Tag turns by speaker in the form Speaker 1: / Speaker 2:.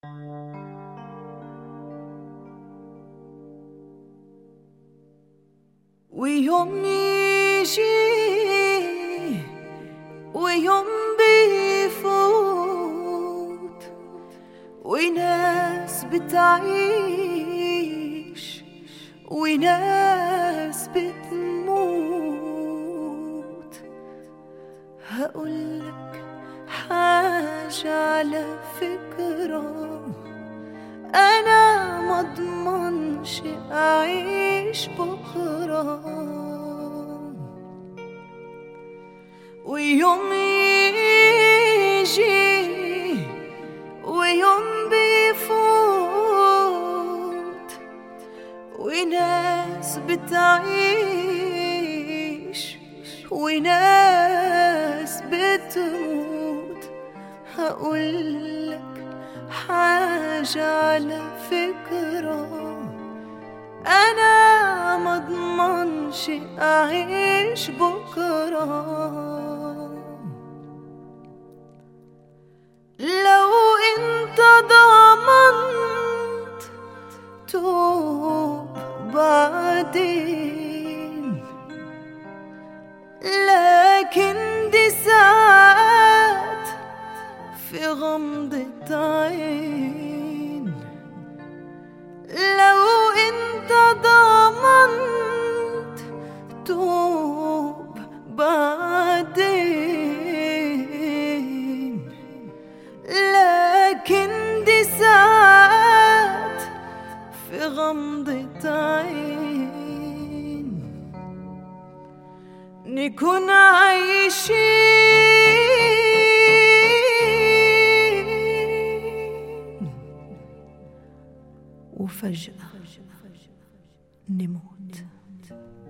Speaker 1: ويوم يجي ويوم بيفوت وناس بتعيش وناس بتموت هقولك حاجة على فكرة أنا مضمنش أعيش بكرة ويوم يجي ويوم بيفوت وناس بتعيش وناس بتموت هقولك حاجة على فكرة أنا مضمنش أعيش بكرة لو انت ضمنت توب بعدين لكن دي ساعات في غمضة عين لو انت ضمنت توب بعدين لكن دي ساعات في غمضة عين نكون عايشين وفجأة نموت